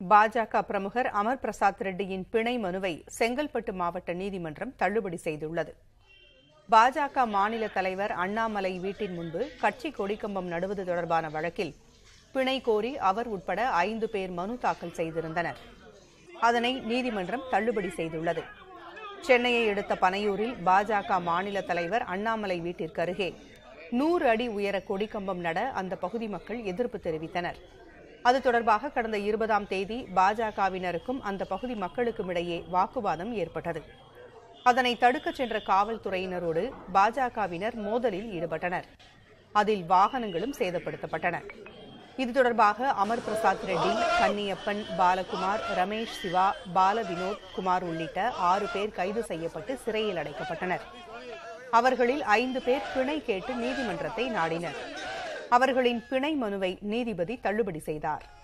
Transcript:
பாஜக பிரமுகர் அமர் பிரசாத் ரெட்டியின் பிணை மனுவை செங்கல்பட்டு மாவட்ட நீதிமன்றம் தள்ளுபடி செய்துள்ளது பாஜக மாநில தலைவர் அண்ணாமலை வீட்டின் முன்பு கட்சி கொடிக்கம்பம் நடுவது தொடர்பான வழக்கில் பிணை கோரி அவர் உட்பட ஐந்து பேர் மனு தாக்கல் செய்திருந்தனர் அதனை நீதிமன்றம் தள்ளுபடி செய்துள்ளது சென்னையை அடுத்த பனையூரில் பாஜக மாநில தலைவர் அண்ணாமலை வீட்டிற்கு அருகே நூறு அடி உயர கொடிக்கம்பம் நட அந்த பகுதி மக்கள் எதிர்ப்பு தெரிவித்தனர் அது தொடர்பாக கடந்த இருபதாம் தேதி பாஜகவினருக்கும் அந்த பகுதி மக்களுக்கும் இடையே வாக்குவாதம் ஏற்பட்டது அதனை தடுக்கச் சென்ற காவல்துறையினரோடு பாஜகவினர் மோதலில் ஈடுபட்டனர் அதில் வாகனங்களும் சேதப்படுத்தப்பட்டன இது தொடர்பாக அமர் பிரசாத் ரெட்டி கன்னியப்பன் பாலகுமார் ரமேஷ் சிவா பால வினோத் குமார் உள்ளிட்ட ஆறு பேர் கைது செய்யப்பட்டு சிறையில் அடைக்கப்பட்டனர் அவர்களில் ஐந்து பேர் பிணை கேட்டு நீதிமன்றத்தை நாடினர் அவர்களின் பிணை மனுவை நீதிபதி தள்ளுபடி செய்தார்